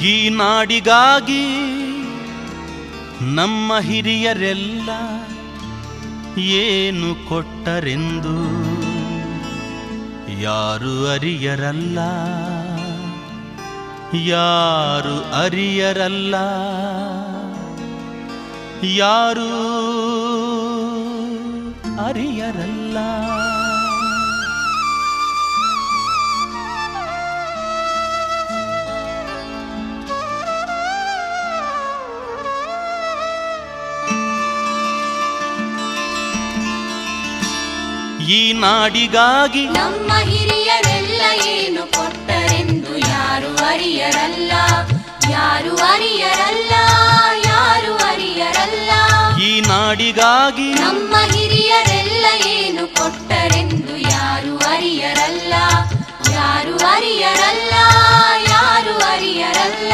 ಈ ನಾಡಿಗಾಗಿ ನಮ್ಮ ಹಿರಿಯರೆಲ್ಲ ಏನು ಕೊಟ್ಟರೆಂದು ಯಾರು ಅರಿಯರಲ್ಲ ಯಾರು ಅರಿಯರಲ್ಲ ಯಾರು ಅರಿಯರಲ್ಲ ಈ ನಾಡಿಗಾಗಿ ನಮ್ಮ ಹಿರಿಯರೆಲ್ಲ ಏನು ಕೊಟ್ಟರೆಂದು ಯಾರು ಅರಿಯರಲ್ಲ ಯಾರು ಅರಿಯರಲ್ಲ ಯಾರು ಅರಿಯರಲ್ಲ ಈ ನಾಡಿಗಾಗಿ ನಮ್ಮ ಹಿರಿಯರೆಲ್ಲ ಏನು ಕೊಟ್ಟರೆಂದು ಯಾರು ಅರಿಯರಲ್ಲ ಯಾರು ಅರಿಯರಲ್ಲ ಯಾರು ಅರಿಯರಲ್ಲ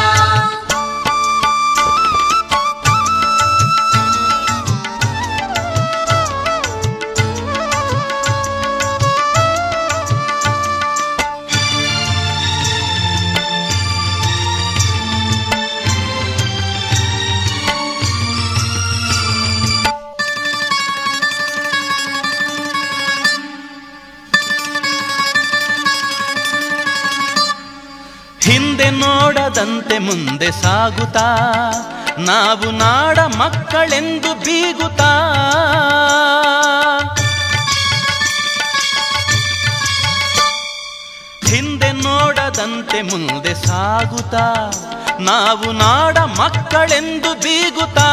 ಹಿಂದೆ ನೋಡದಂತೆ ಮುಂದೆ ಸಾಗುತ್ತಾ ನಾವು ನಾಡ ಮಕ್ಕಳೆಂದು ಬೀಗುತ್ತಾ ಹಿಂದೆ ನೋಡದಂತೆ ಮುಂದೆ ಸಾಗುತ್ತಾ ನಾವು ನಾಡ ಮಕ್ಕಳೆಂದು ಬೀಗುತ್ತಾ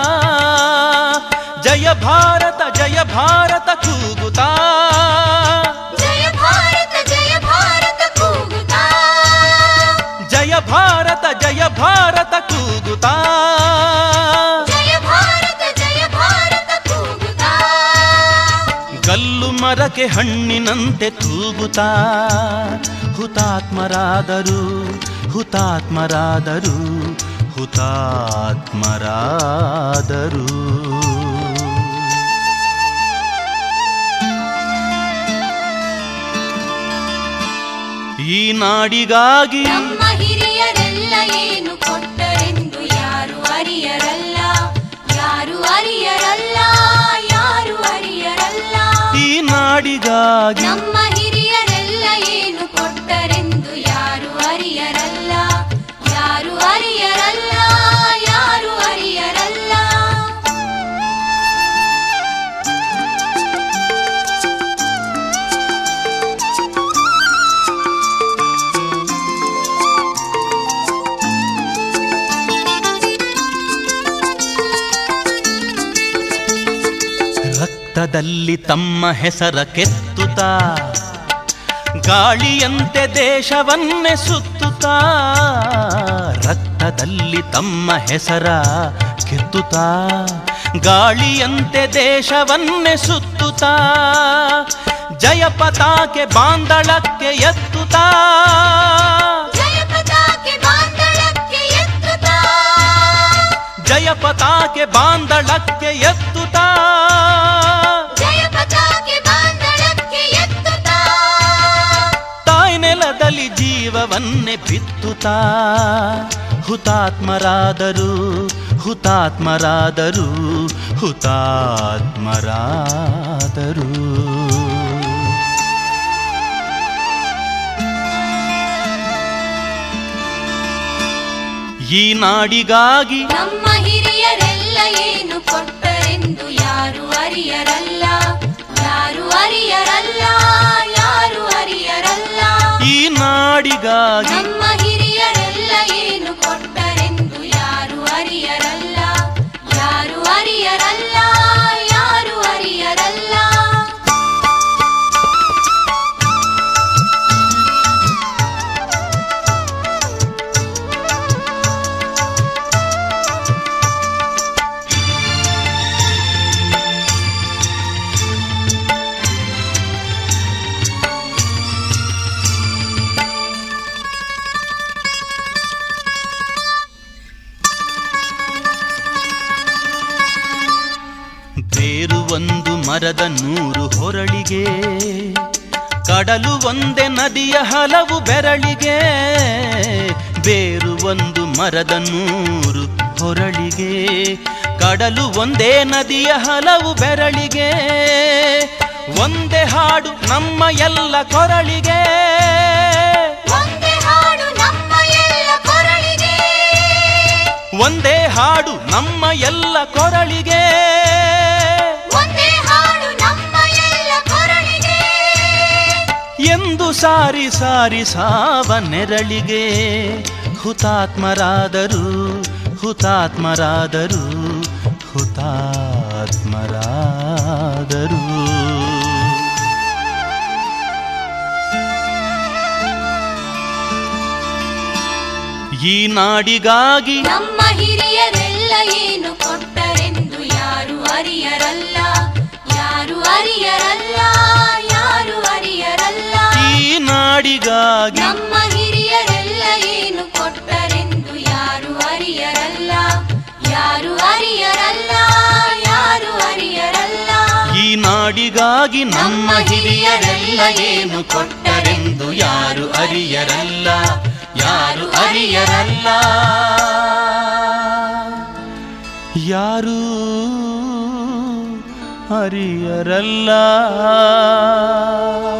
ಜಯ ಭಾರತ ಜಯ ಭಾರತ ಕೂಗುತ್ತಾ ಜಯ ಭಾರತ ಜಯ ಭಾರತ ಕೂಗುತ್ತಾ ಜಯ ಭಾರತ ಜಯ ಭಾರತ ಕೂಗುತ್ತಾ ಜಯ ಭಾರತ ಜಯ ಭಾರತ ಕೂಗುತ್ತಾ ಗಲ್ಲು ಮರಕ್ಕೆ ಹಣ್ಣಿನಂತೆ ತೂಗುತ್ತಾ ಹುತಾತ್ಮರಾದರು ಹುತಾತ್ಮರಾದರು ಹುತಾತ್ಮರಾದರು ಈ ನಾಡಿಗಾಗಿ ನಮ್ಮ ಹಿರಿಯರೆಲ್ಲ ಏನು ಕೊಟ್ಟರೆಂದು ಯಾರು ಅರಿಯರಲ್ಲ ಯಾರು ಅರಿಯರಲ್ಲ ಯಾರು ಅರಿಯರಲ್ಲ ಈ ನಾಡಿಗಾಗಿ ನಮ್ಮ ಹಿರಿಯರೆಲ್ಲ ಏನು ಕೊಟ್ಟರೆಂದು ಯಾರು ಅರಿಯರಲ್ಲ ಯಾರು ಅರಿಯರಲ್ಲ ಯಾರು ಅರಿಯರಲ್ಲ ರಕ್ತದಲ್ಲಿ ತಮ್ಮ ಹೆಸರ ಕೆತ್ತುತ್ತಾ ಗಾಳಿಯಂತೆ ದೇಶವನ್ನೇ ಸುತ್ತುತ್ತಾ ರಕ್ತದಲ್ಲಿ ತಮ್ಮ ಹೆಸರ ಕೆತ್ತುತ್ತಾ ಗಾಳಿಯಂತೆ ದೇಶವನ್ನೇ ಸುತ್ತುತ್ತಾ ಜಯ ಪತಾಕೆ ಬಾಂದಳಕ್ಕೆ ಎತ್ತುತ್ತಾ ಜಯ ಪತಾಕೆ ಬಾಂದಳಕ್ಕೆ ಎತ್ತುತ್ತಾ ಜಯ ಪತಾಕೆ ಬಾಂದಳಕ್ಕೆ ಎತ್ತುತ್ತಾ ಜಯ ಪತಾಕೆ ಬಾಂದಳಕ್ಕೆ ಎತ್ತುತ್ತಾ ತಾಯಿ ನೆಲದಲ್ಲಿ ಜೀವವನ್ನೇ ಬಿತ್ತುತ್ತಾ ಹುತಾತ್ಮರಾದರು ಹುತಾತ್ಮರಾದರು ಹುತಾತ್ಮರಾದರು ಈ ನಾಡಿಗಾಗಿ ನಮ್ಮ ಹಿರಿಯರೆಲ್ಲ ಏನು ಕೊಟ್ಟರೆಂದು ಯಾರು ಅರಿಯರಲ್ಲ ಯಾರು ಅರಿಯರಲ್ಲ ಯಾರು ಅರಿಯರಲ್ಲ ಈ ನಾಡಿಗಾಗಿ ನಮ್ಮ ಹಿರಿಯರೆಲ್ಲ ಏನು ಕೊಟ್ಟರೆಂದು ಯಾರು ಅರಿಯರಲ್ಲ ಯಾರು ಅರಿಯರಲ್ಲ ಯಾರು ಅರಿಯರಲ್ಲ ಬೇರು ಒಂದು ಮರದ ನೂರು ಹೊರಳಿಗೆ ಕಡಲು ಒಂದೇ ನದಿಯ ಹಲವು ಬೆರಳಿಗೆ ಬೇರು ಒಂದು ಮರದ ನೂರು ಹೊರಳಿಗೆ ಕಡಲು ಒಂದೇ ನದಿಯ ಹಲವು ಬೆರಳಿಗೆ ಒಂದೇ ಹಾಡು ನಮ್ಮ ಎಲ್ಲ ಕೊರಳಿಗೆ ಒಂದೇ ಹಾಡು ನಮ್ಮ ಎಲ್ಲ ಕೊರಳಿಗೆ ಒಂದೇ ಹಾಡು ನಮ್ಮ ಎಲ್ಲ ಕೊರಳಿಗೆ ಒಂದೇ ಹಾಡು ನಮ್ಮ ಎಲ್ಲ ಕೊರಳಿಗೆ ಎಂದು ಸಾರಿ ಸಾರಿ ಸಾವ ನೆರಳಿಗೆ ಹುತಾತ್ಮರಾದರು ಹುತಾತ್ಮರಾದರು ಹುತಾತ್ಮರಾದರು ಈ ನಾಡಿಗಾಗಿ ನಮ್ಮ ಹಿರಿಯರೆಲ್ಲ ಏನು ಕೊಟ್ಟರೆಂದು ಯಾರು ಅರಿಯರಲ್ಲ ಯಾರು ಅರಿಯರಲ್ಲ ಯಾರು ಅರಿಯರಲ್ಲ ಈ ನಾಡಿಗಾಗಿ ನಮ್ಮ ಹಿರಿಯರೆಲ್ಲ ಏನು ಕೊಟ್ಟರೆಂದು ಯಾರು ಅರಿಯರಲ್ಲ ಯಾರು ಅರಿಯರಲ್ಲ ಯಾರು ಅರಿಯರಲ್ಲ ಈ ನಾಡಿಗಾಗಿ ನಮ್ಮ ಹಿರಿಯರೆಲ್ಲ ಏನು ಕೊಟ್ಟರೆಂದು ಯಾರು ಅರಿಯರಲ್ಲ ಯಾರು ಅರಿಯರಲ್ಲ ಯಾರು ಅರಿಯರಲ್ಲ